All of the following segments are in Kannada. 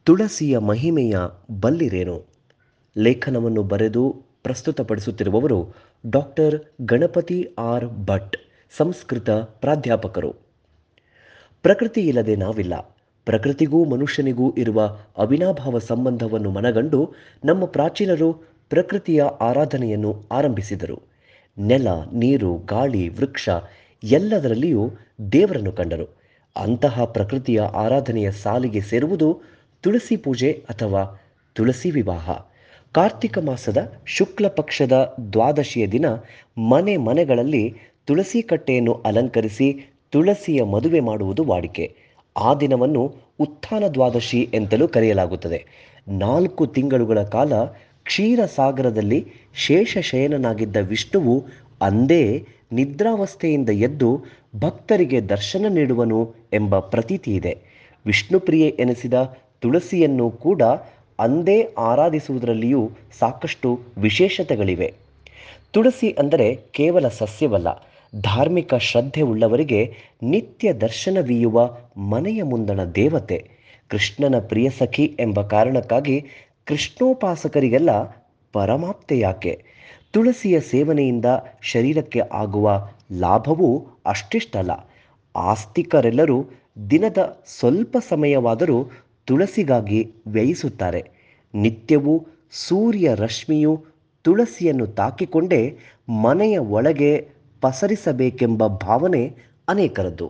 ತುಳಸಿಯ ಮಹಿಮೆಯ ಬಲ್ಲಿರೇನು ಲೇಖನವನ್ನು ಬರೆದು ಪ್ರಸ್ತುತಪಡಿಸುತ್ತಿರುವವರು ಡಾಕ್ಟರ್ ಗಣಪತಿ ಆರ್ ಭಟ್ ಸಂಸ್ಕೃತ ಪ್ರಾಧ್ಯಾಪಕರು ಪ್ರಕೃತಿ ಇಲ್ಲದೆ ನಾವಿಲ್ಲ ಪ್ರಕೃತಿಗೂ ಮನುಷ್ಯನಿಗೂ ಇರುವ ಅವಿನಾಭಾವ ಸಂಬಂಧವನ್ನು ಮನಗಂಡು ನಮ್ಮ ಪ್ರಾಚೀನರು ಪ್ರಕೃತಿಯ ಆರಾಧನೆಯನ್ನು ಆರಂಭಿಸಿದರು ನೆಲ ನೀರು ಗಾಳಿ ವೃಕ್ಷ ಎಲ್ಲದರಲ್ಲಿಯೂ ದೇವರನ್ನು ಕಂಡರು ಅಂತಹ ಪ್ರಕೃತಿಯ ಆರಾಧನೆಯ ಸಾಲಿಗೆ ಸೇರುವುದು ತುಳಸಿ ಪೂಜೆ ಅಥವಾ ತುಳಸಿ ವಿವಾಹ ಕಾರ್ತಿಕ ಮಾಸದ ಶುಕ್ಲ ಪಕ್ಷದ ದ್ವಾದಶಿಯ ದಿನ ಮನೆ ಮನೆಗಳಲ್ಲಿ ತುಳಸಿ ಕಟ್ಟೆಯನ್ನು ಅಲಂಕರಿಸಿ ತುಳಸಿಯ ಮದುವೆ ಮಾಡುವುದು ವಾಡಿಕೆ ಆ ದಿನವನ್ನು ಉತ್ಥಾನ ದ್ವಾದಶಿ ಎಂತಲೂ ಕರೆಯಲಾಗುತ್ತದೆ ನಾಲ್ಕು ತಿಂಗಳುಗಳ ಕಾಲ ಕ್ಷೀರಸಾಗರದಲ್ಲಿ ಶೇಷಶಯನನಾಗಿದ್ದ ವಿಷ್ಣುವು ಅಂದೇ ನಿದ್ರಾವಸ್ಥೆಯಿಂದ ಎದ್ದು ಭಕ್ತರಿಗೆ ದರ್ಶನ ನೀಡುವನು ಎಂಬ ಪ್ರತೀತಿ ಇದೆ ವಿಷ್ಣುಪ್ರಿಯೆ ಎನಿಸಿದ ತುಳಸಿಯನ್ನು ಕೂಡ ಅಂದೇ ಆರಾಧಿಸುವುದರಲ್ಲಿಯೂ ಸಾಕಷ್ಟು ವಿಶೇಷತೆಗಳಿವೆ ತುಳಸಿ ಅಂದರೆ ಕೇವಲ ಸಸ್ಯವಲ್ಲ ಧಾರ್ಮಿಕ ಶ್ರದ್ಧೆ ಉಳ್ಳವರಿಗೆ ನಿತ್ಯ ದರ್ಶನವೀಯುವ ಮನೆಯ ಮುಂದಣ ದೇವತೆ ಕೃಷ್ಣನ ಪ್ರಿಯ ಸಖಿ ಎಂಬ ಕಾರಣಕ್ಕಾಗಿ ಕೃಷ್ಣೋಪಾಸಕರಿಗೆಲ್ಲ ಪರಮಾಪ್ತೆಯಾಕೆ ತುಳಸಿಯ ಸೇವನೆಯಿಂದ ಶರೀರಕ್ಕೆ ಆಗುವ ಲಾಭವೂ ಅಷ್ಟಿಷ್ಟಲ್ಲ ಆಸ್ತಿಕರೆಲ್ಲರೂ ದಿನದ ಸ್ವಲ್ಪ ಸಮಯವಾದರೂ ತುಳಸಿಗಾಗಿ ವ್ಯಯಿಸುತ್ತಾರೆ ನಿತ್ಯವೂ ಸೂರ್ಯ ರಶ್ಮಿಯು ತುಳಸಿಯನ್ನು ತಾಕಿಕೊಂಡೇ ಮನೆಯ ಒಳಗೆ ಪಸರಿಸಬೇಕೆಂಬ ಭಾವನೆ ಅನೇಕರದ್ದು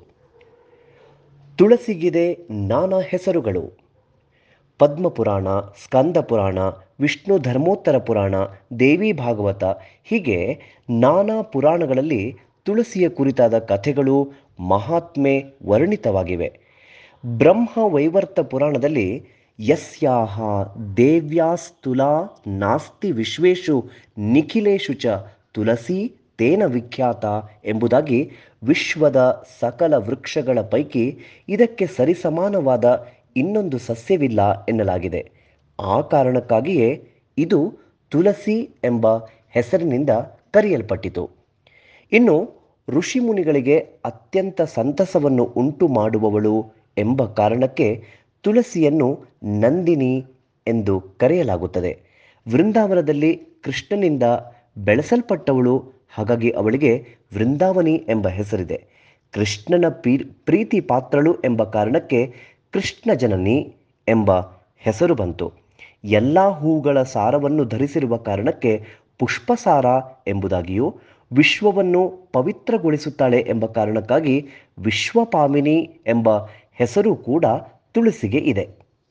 ತುಳಸಿಗಿದೆ ನಾನಾ ಹೆಸರುಗಳು ಪದ್ಮಪುರಾಣ ಸ್ಕಂದ ಪುರಾಣ ವಿಷ್ಣು ಧರ್ಮೋತ್ತರ ಪುರಾಣ ದೇವಿ ಭಾಗವತ ಹೀಗೆ ನಾನಾ ಪುರಾಣಗಳಲ್ಲಿ ತುಳಸಿಯ ಕುರಿತಾದ ಕಥೆಗಳು ಮಹಾತ್ಮೆ ವರ್ಣಿತವಾಗಿವೆ ಬ್ರಹ್ಮ ವೈವರ್ತ ಪುರಾಣದಲ್ಲಿ ಯಸ್ಯಾಹ ದೇವ್ಯಾಸ್ತುಲಾ ನಾಸ್ತಿ ವಿಶ್ವೇಶು ನಿಖಿಲೇಶು ಚ ತುಳಸಿ ತೇನ ವಿಖ್ಯಾತ ಎಂಬುದಾಗಿ ವಿಶ್ವದ ಸಕಲ ವೃಕ್ಷಗಳ ಪೈಕಿ ಇದಕ್ಕೆ ಸರಿಸಮಾನವಾದ ಇನ್ನೊಂದು ಸಸ್ಯವಿಲ್ಲ ಎನ್ನಲಾಗಿದೆ ಆ ಕಾರಣಕ್ಕಾಗಿಯೇ ಇದು ತುಳಸಿ ಎಂಬ ಹೆಸರಿನಿಂದ ಕರೆಯಲ್ಪಟ್ಟಿತು ಇನ್ನು ಋಷಿಮುನಿಗಳಿಗೆ ಅತ್ಯಂತ ಸಂತಸವನ್ನು ಉಂಟು ಮಾಡುವವಳು ಎಂಬ ಕಾರಣಕ್ಕೆ ತುಳಸಿಯನ್ನು ನಂದಿನಿ ಎಂದು ಕರೆಯಲಾಗುತ್ತದೆ ವೃಂದಾವನದಲ್ಲಿ ಕೃಷ್ಣನಿಂದ ಬೆಳೆಸಲ್ಪಟ್ಟವಳು ಹಾಗಾಗಿ ಅವಳಿಗೆ ವೃಂದಾವನಿ ಎಂಬ ಹೆಸರಿದೆ ಕೃಷ್ಣನ ಪ್ರೀತಿ ಪಾತ್ರಳು ಎಂಬ ಕಾರಣಕ್ಕೆ ಕೃಷ್ಣ ಜನನಿ ಎಂಬ ಹೆಸರು ಬಂತು ಎಲ್ಲ ಹೂಗಳ ಸಾರವನ್ನು ಧರಿಸಿರುವ ಕಾರಣಕ್ಕೆ ಪುಷ್ಪಸಾರ ಎಂಬುದಾಗಿಯೂ ವಿಶ್ವವನ್ನು ಪವಿತ್ರಗೊಳಿಸುತ್ತಾಳೆ ಎಂಬ ಕಾರಣಕ್ಕಾಗಿ ವಿಶ್ವಪಾಮಿನಿ ಎಂಬ ಹೆಸರು ಕೂಡ ತುಳಸಿಗೆ ಇದೆ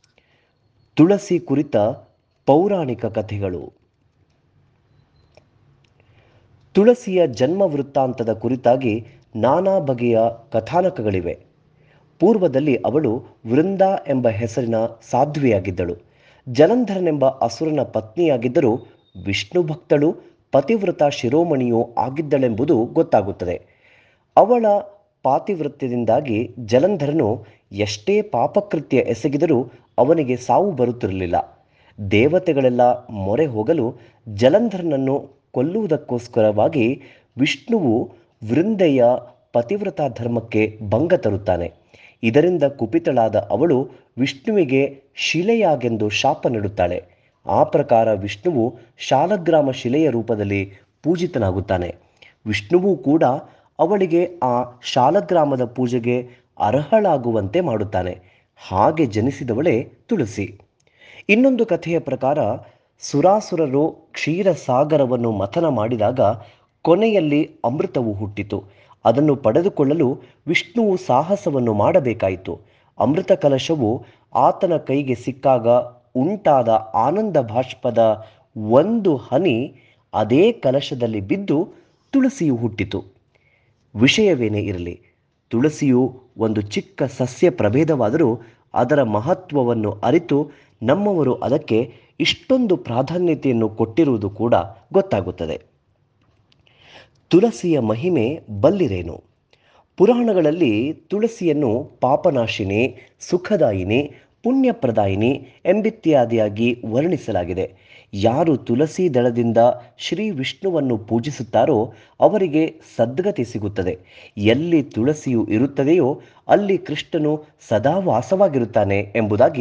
ತುಳಸಿ ಕುರಿತ ಪೌರಾಣಿಕ ಕಥೆಗಳು ತುಳಸಿಯ ಜನ್ಮ ವೃತ್ತಾಂತದ ಕುರಿತಾಗಿ ನಾನಾ ಬಗೆಯ ಕಥಾನಕಗಳಿವೆ ಪೂರ್ವದಲ್ಲಿ ಅವಳು ವೃಂದ ಎಂಬ ಹೆಸರಿನ ಸಾಧ್ವಿಯಾಗಿದ್ದಳು ಜಲಂಧರನೆಂಬ ಅಸುರನ ಪತ್ನಿಯಾಗಿದ್ದರೂ ವಿಷ್ಣು ಭಕ್ತಳು ಪತಿವ್ರತ ಶಿರೋಮಣಿಯೂ ಆಗಿದ್ದಳೆಂಬುದು ಗೊತ್ತಾಗುತ್ತದೆ ಅವಳ ಪಾತಿವೃತ್ಯದಿಂದಾಗಿ ಜಲಂಧರನು ಎಷ್ಟೇ ಪಾಪಕೃತ್ಯ ಎಸಗಿದರೂ ಅವನಿಗೆ ಸಾವು ಬರುತ್ತಿರಲಿಲ್ಲ ದೇವತೆಗಳೆಲ್ಲ ಮೊರೆ ಹೋಗಲು ಜಲಂಧರನನ್ನು ಕೊಲ್ಲುವುದಕ್ಕೋಸ್ಕರವಾಗಿ ವಿಷ್ಣುವು ವೃಂದೆಯ ಪತಿವ್ರತ ಧರ್ಮಕ್ಕೆ ಭಂಗ ತರುತ್ತಾನೆ ಇದರಿಂದ ಕುಪಿತಳಾದ ಅವಳು ವಿಷ್ಣುವಿಗೆ ಶಿಲೆಯಾಗೆಂದು ಶಾಪ ನೀಡುತ್ತಾಳೆ ಆ ಪ್ರಕಾರ ವಿಷ್ಣುವು ಶಾಲಗ್ರಾಮ ಶಿಲೆಯ ರೂಪದಲ್ಲಿ ಪೂಜಿತನಾಗುತ್ತಾನೆ ವಿಷ್ಣುವು ಕೂಡ ಅವಳಿಗೆ ಆ ಶಾಲಗ್ರಾಮದ ಪೂಜೆಗೆ ಅರ್ಹಳಾಗುವಂತೆ ಮಾಡುತ್ತಾನೆ ಹಾಗೆ ಜನಿಸಿದವಳೇ ತುಳಸಿ ಇನ್ನೊಂದು ಕಥೆಯ ಪ್ರಕಾರ ಸುರಾಸುರರು ಕ್ಷೀರಸಾಗರವನ್ನು ಮಥನ ಮಾಡಿದಾಗ ಕೊನೆಯಲ್ಲಿ ಅಮೃತವು ಹುಟ್ಟಿತು ಅದನ್ನು ಪಡೆದುಕೊಳ್ಳಲು ವಿಷ್ಣುವು ಸಾಹಸವನ್ನು ಮಾಡಬೇಕಾಯಿತು ಅಮೃತ ಕಲಶವು ಆತನ ಕೈಗೆ ಸಿಕ್ಕಾಗ ಉಂಟಾದ ಆನಂದ ಭಾಷ್ಪದ ಒಂದು ಹನಿ ಅದೇ ಕಲಶದಲ್ಲಿ ಬಿದ್ದು ತುಳಸಿಯು ಹುಟ್ಟಿತು ವಿಷಯವೇನೇ ಇರಲಿ ತುಳಸಿಯು ಒಂದು ಚಿಕ್ಕ ಸಸ್ಯ ಪ್ರಭೇದವಾದರೂ ಅದರ ಮಹತ್ವವನ್ನು ಅರಿತು ನಮ್ಮವರು ಅದಕ್ಕೆ ಇಷ್ಟೊಂದು ಪ್ರಾಧಾನ್ಯತೆಯನ್ನು ಕೊಟ್ಟಿರುವುದು ಕೂಡ ಗೊತ್ತಾಗುತ್ತದೆ ತುಳಸಿಯ ಮಹಿಮೆ ಬಲ್ಲಿರೇನು ಪುರಾಣಗಳಲ್ಲಿ ತುಳಸಿಯನ್ನು ಪಾಪನಾಶಿನಿ ಸುಖದಾಯಿನಿ ಪುಣ್ಯಪ್ರದಾಯಿನಿ ಎಂಬಿತ್ಯಾದಿಯಾಗಿ ವರ್ಣಿಸಲಾಗಿದೆ ಯಾರು ತುಳಸಿ ದಳದಿಂದ ಶ್ರೀ ವಿಷ್ಣುವನ್ನು ಪೂಜಿಸುತ್ತಾರೋ ಅವರಿಗೆ ಸದ್ಗತಿ ಸಿಗುತ್ತದೆ ಎಲ್ಲಿ ತುಳಸಿಯು ಇರುತ್ತದೆಯೋ ಅಲ್ಲಿ ಕೃಷ್ಣನು ಸದಾ ವಾಸವಾಗಿರುತ್ತಾನೆ ಎಂಬುದಾಗಿ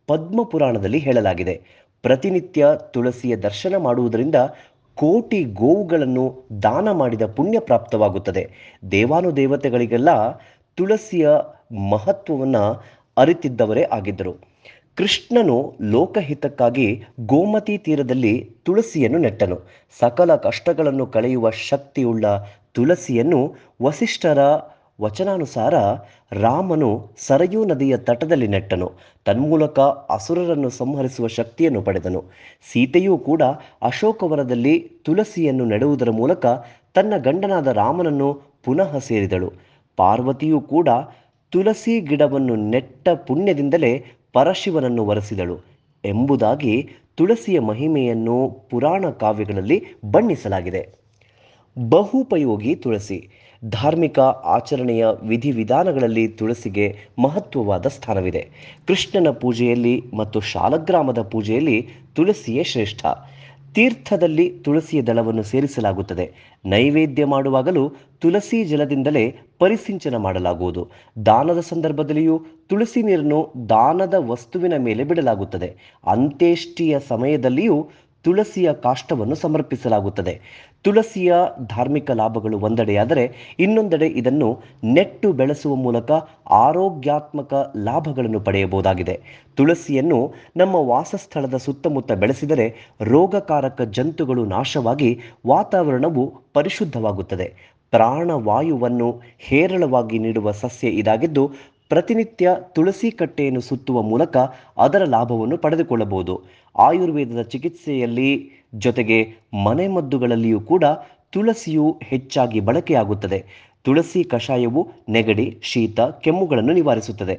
ಪದ್ಮ ಪುರಾಣದಲ್ಲಿ ಹೇಳಲಾಗಿದೆ ಪ್ರತಿನಿತ್ಯ ತುಳಸಿಯ ದರ್ಶನ ಮಾಡುವುದರಿಂದ ಕೋಟಿ ಗೋವುಗಳನ್ನು ದಾನ ಮಾಡಿದ ಪುಣ್ಯ ಪ್ರಾಪ್ತವಾಗುತ್ತದೆ ದೇವಾನುದೇವತೆಗಳಿಗೆಲ್ಲ ತುಳಸಿಯ ಮಹತ್ವವನ್ನು ಅರಿತಿದ್ದವರೇ ಆಗಿದ್ದರು ಕೃಷ್ಣನು ಲೋಕಹಿತಕ್ಕಾಗಿ ಗೋಮತಿ ತೀರದಲ್ಲಿ ತುಳಸಿಯನ್ನು ನೆಟ್ಟನು ಸಕಲ ಕಷ್ಟಗಳನ್ನು ಕಳೆಯುವ ಶಕ್ತಿಯುಳ್ಳ ತುಳಸಿಯನ್ನು ವಸಿಷ್ಠರ ವಚನಾನುಸಾರ ರಾಮನು ಸರಯೂ ನದಿಯ ತಟದಲ್ಲಿ ನೆಟ್ಟನು ತನ್ಮೂಲಕ ಅಸುರರನ್ನು ಸಂಹರಿಸುವ ಶಕ್ತಿಯನ್ನು ಪಡೆದನು ಸೀತೆಯೂ ಕೂಡ ಅಶೋಕವನದಲ್ಲಿ ತುಳಸಿಯನ್ನು ನೆಡುವುದರ ಮೂಲಕ ತನ್ನ ಗಂಡನಾದ ರಾಮನನ್ನು ಪುನಃ ಸೇರಿದಳು ಪಾರ್ವತಿಯೂ ಕೂಡ ತುಳಸಿ ಗಿಡವನ್ನು ನೆಟ್ಟ ಪುಣ್ಯದಿಂದಲೇ ಪರಶಿವನನ್ನು ವರೆಸಿದಳು ಎಂಬುದಾಗಿ ತುಳಸಿಯ ಮಹಿಮೆಯನ್ನು ಪುರಾಣ ಕಾವ್ಯಗಳಲ್ಲಿ ಬಣ್ಣಿಸಲಾಗಿದೆ ಬಹುಪಯೋಗಿ ತುಳಸಿ ಧಾರ್ಮಿಕ ಆಚರಣೆಯ ವಿಧಿವಿಧಾನಗಳಲ್ಲಿ ತುಳಸಿಗೆ ಮಹತ್ವವಾದ ಸ್ಥಾನವಿದೆ ಕೃಷ್ಣನ ಪೂಜೆಯಲ್ಲಿ ಮತ್ತು ಶಾಲಗ್ರಾಮದ ಪೂಜೆಯಲ್ಲಿ ತುಳಸಿಯೇ ಶ್ರೇಷ್ಠ ತೀರ್ಥದಲ್ಲಿ ತುಳಸಿಯ ದಳವನ್ನು ಸೇರಿಸಲಾಗುತ್ತದೆ ನೈವೇದ್ಯ ಮಾಡುವಾಗಲೂ ತುಳಸಿ ಜಲದಿಂದಲೇ ಪರಿಸಿಂಚನ ಮಾಡಲಾಗುವುದು ದಾನದ ಸಂದರ್ಭದಲ್ಲಿಯೂ ತುಳಸಿ ನೀರನ್ನು ದಾನದ ವಸ್ತುವಿನ ಮೇಲೆ ಬಿಡಲಾಗುತ್ತದೆ ಅಂತ್ಯೇಷ್ಟಿಯ ಸಮಯದಲ್ಲಿಯೂ ತುಳಸಿಯ ಕಾಷ್ಟವನ್ನು ಸಮರ್ಪಿಸಲಾಗುತ್ತದೆ ತುಳಸಿಯ ಧಾರ್ಮಿಕ ಲಾಭಗಳು ಒಂದೆಡೆಯಾದರೆ ಇನ್ನೊಂದೆಡೆ ಇದನ್ನು ನೆಟ್ಟು ಬೆಳೆಸುವ ಮೂಲಕ ಆರೋಗ್ಯಾತ್ಮಕ ಲಾಭಗಳನ್ನು ಪಡೆಯಬಹುದಾಗಿದೆ ತುಳಸಿಯನ್ನು ನಮ್ಮ ವಾಸಸ್ಥಳದ ಸುತ್ತಮುತ್ತ ಬೆಳೆಸಿದರೆ ರೋಗಕಾರಕ ಜಂತುಗಳು ನಾಶವಾಗಿ ವಾತಾವರಣವು ಪರಿಶುದ್ಧವಾಗುತ್ತದೆ ಪ್ರಾಣವಾಯುವನ್ನು ಹೇರಳವಾಗಿ ನೀಡುವ ಸಸ್ಯ ಇದಾಗಿದ್ದು ಪ್ರತಿನಿತ್ಯ ತುಳಸಿ ಕಟ್ಟೆಯನ್ನು ಸುತ್ತುವ ಮೂಲಕ ಅದರ ಲಾಭವನ್ನು ಪಡೆದುಕೊಳ್ಳಬಹುದು ಆಯುರ್ವೇದದ ಚಿಕಿತ್ಸೆಯಲ್ಲಿ ಜೊತೆಗೆ ಮನೆಮದ್ದುಗಳಲ್ಲಿಯೂ ಕೂಡ ತುಳಸಿಯು ಹೆಚ್ಚಾಗಿ ಬಳಕೆಯಾಗುತ್ತದೆ ತುಳಸಿ ಕಷಾಯವು ನೆಗಡಿ ಶೀತ ಕೆಮ್ಮುಗಳನ್ನು ನಿವಾರಿಸುತ್ತದೆ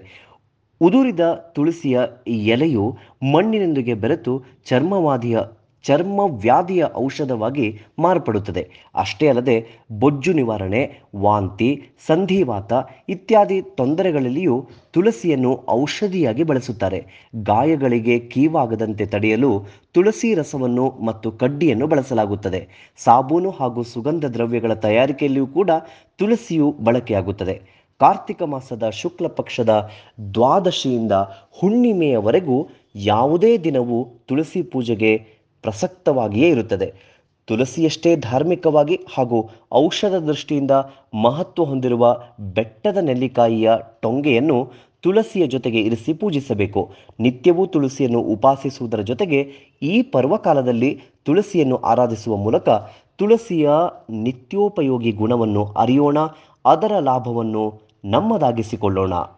ಉದುರಿದ ತುಳಸಿಯ ಎಲೆಯು ಮಣ್ಣಿನೊಂದಿಗೆ ಬೆರೆತು ಚರ್ಮವಾದಿಯ ಚರ್ಮ ವ್ಯಾಧಿಯ ಔಷಧವಾಗಿ ಮಾರ್ಪಡುತ್ತದೆ ಅಷ್ಟೇ ಅಲ್ಲದೆ ಬೊಜ್ಜು ನಿವಾರಣೆ ವಾಂತಿ ಸಂಧಿವಾತ ಇತ್ಯಾದಿ ತೊಂದರೆಗಳಲ್ಲಿಯೂ ತುಳಸಿಯನ್ನು ಔಷಧಿಯಾಗಿ ಬಳಸುತ್ತಾರೆ ಗಾಯಗಳಿಗೆ ಕೀವಾಗದಂತೆ ತಡೆಯಲು ತುಳಸಿ ರಸವನ್ನು ಮತ್ತು ಕಡ್ಡಿಯನ್ನು ಬಳಸಲಾಗುತ್ತದೆ ಸಾಬೂನು ಹಾಗೂ ಸುಗಂಧ ದ್ರವ್ಯಗಳ ತಯಾರಿಕೆಯಲ್ಲಿಯೂ ಕೂಡ ತುಳಸಿಯು ಬಳಕೆಯಾಗುತ್ತದೆ ಕಾರ್ತಿಕ ಮಾಸದ ಶುಕ್ಲ ಪಕ್ಷದ ದ್ವಾದಶಿಯಿಂದ ಹುಣ್ಣಿಮೆಯವರೆಗೂ ಯಾವುದೇ ದಿನವೂ ತುಳಸಿ ಪೂಜೆಗೆ ಪ್ರಸಕ್ತವಾಗಿಯೇ ಇರುತ್ತದೆ ತುಳಸಿಯಷ್ಟೇ ಧಾರ್ಮಿಕವಾಗಿ ಹಾಗೂ ಔಷಧ ದೃಷ್ಟಿಯಿಂದ ಮಹತ್ವ ಹೊಂದಿರುವ ಬೆಟ್ಟದ ನೆಲ್ಲಿಕಾಯಿಯ ಟೊಂಗೆಯನ್ನು ತುಳಸಿಯ ಜೊತೆಗೆ ಇರಿಸಿ ಪೂಜಿಸಬೇಕು ನಿತ್ಯವೂ ತುಳಸಿಯನ್ನು ಉಪಾಸಿಸುವುದರ ಜೊತೆಗೆ ಈ ಪರ್ವಕಾಲದಲ್ಲಿ ತುಳಸಿಯನ್ನು ಆರಾಧಿಸುವ ಮೂಲಕ ತುಳಸಿಯ ನಿತ್ಯೋಪಯೋಗಿ ಗುಣವನ್ನು ಅರಿಯೋಣ ಅದರ ಲಾಭವನ್ನು ನಮ್ಮದಾಗಿಸಿಕೊಳ್ಳೋಣ